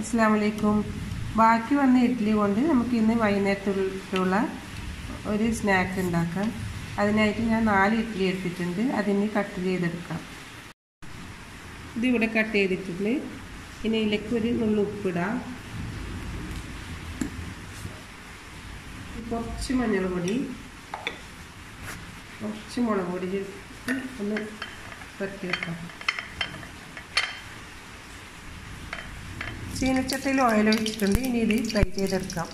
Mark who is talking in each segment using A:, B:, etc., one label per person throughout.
A: അസ്സാം വലൈക്കും ബാക്കി വന്ന ഇഡ്ഡലി കൊണ്ട് നമുക്ക് ഇന്ന് വൈകുന്നേരത്തുള്ള ഒരു സ്നാക്ക് ഉണ്ടാക്കാം അതിനായിട്ട് ഞാൻ നാല് ഇഡ്ഡലി എടുത്തിട്ടുണ്ട് അതിന് കട്ട് ചെയ്തെടുക്കാം ഇതിവിടെ കട്ട് ചെയ്തിട്ടുണ്ട് ഇനി ഇതിലേക്ക് ഒരു നുള്ളു ഉപ്പിടാം കുറച്ച് മഞ്ഞൾ പൊടി കുറച്ച് മുളക് പൊടി ചേർത്ത് ഒന്ന് പരത്തി വെക്കാം ചീനച്ചട്ടയിൽ ഓയിൽ ഒഴിച്ചിട്ടുണ്ട് ഇനി ഇത് ഫ്രൈ ചെയ്തെടുക്കാം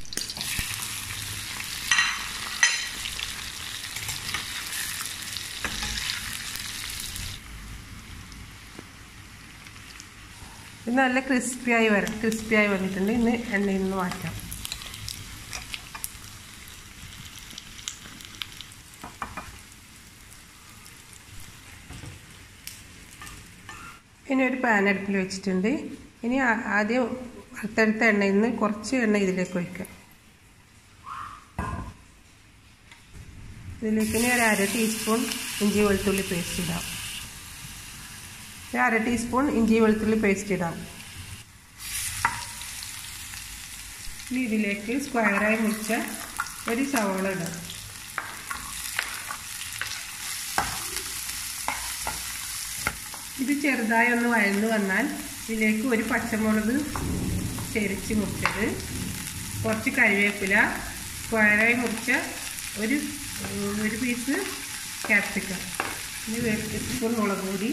A: ഇത് നല്ല ക്രിസ്പിയായി വരാം ക്രിസ്പിയായി വന്നിട്ടുണ്ട് ഇന്ന് എണ്ണയിൽ നിന്ന് മാറ്റാം ഇനി ഒരു പാൻ അടുപ്പിൽ വെച്ചിട്ടുണ്ട് ഇനി ആദ്യം അടുത്തടുത്ത എണ്ണയിൽ നിന്ന് കുറച്ച് എണ്ണ ഇതിലേക്ക് ഒഴിക്കാം ഇതിലേക്ക് ഇനി ഒരു അര ടീസ്പൂൺ ഇഞ്ചി വെളുത്തുള്ളി പേസ്റ്റ് ഇടാം ഒരു അര ടീസ്പൂൺ ഇഞ്ചി വെളുത്തുള്ളി പേസ്റ്റ് ഇടാം ഇനി ഇതിലേക്ക് സ്ക്വയറായി മുറിച്ച ഒരു സവോള ഇടാം ഇത് ചെറുതായി ഒന്ന് വഴന്നു വന്നാൽ ഇതിലേക്ക് ഒരു പച്ചമുളക് ചെരിച്ച് മുറിച്ചത് കുറച്ച് കറിവേപ്പില സ്ക്വയറായി മുറിച്ച ഒരു ഒരു പീസ് ക്യാപ്സിക്കം ഇനി സ്പൂൺ മുളക് പൊടി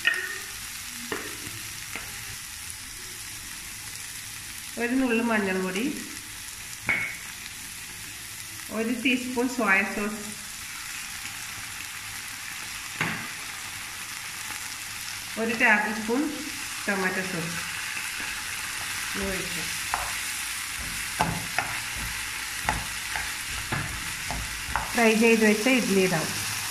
A: ഒരു നുള്ളു മഞ്ഞൾ പൊടി ഒരു ടീസ്പൂൺ സോയ സോസ് ഒരു ടേബിൾ സ്പൂൺ ടൊമാറ്റോ സോസ് ഒഴിക്കാം ഫ്രൈ ചെയ്ത് വെച്ച ഇഡ്ഡലി ഇടാം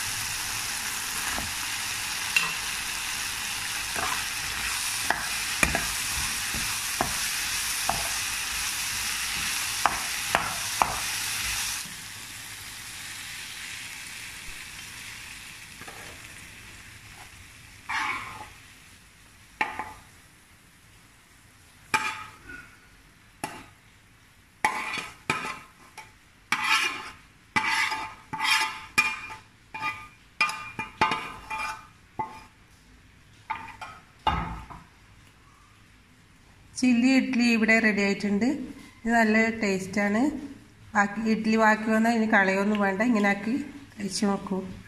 A: ചില്ലി ഇഡ്ഡലി ഇവിടെ റെഡി ആയിട്ടുണ്ട് ഇത് നല്ല ടേസ്റ്റാണ് ബാക്കി ഇഡ്ഡലി ബാക്കി വന്നാൽ ഇനി കളയൊന്നും വേണ്ട ഇങ്ങനെ ആക്കി കഴിച്ചു നോക്കൂ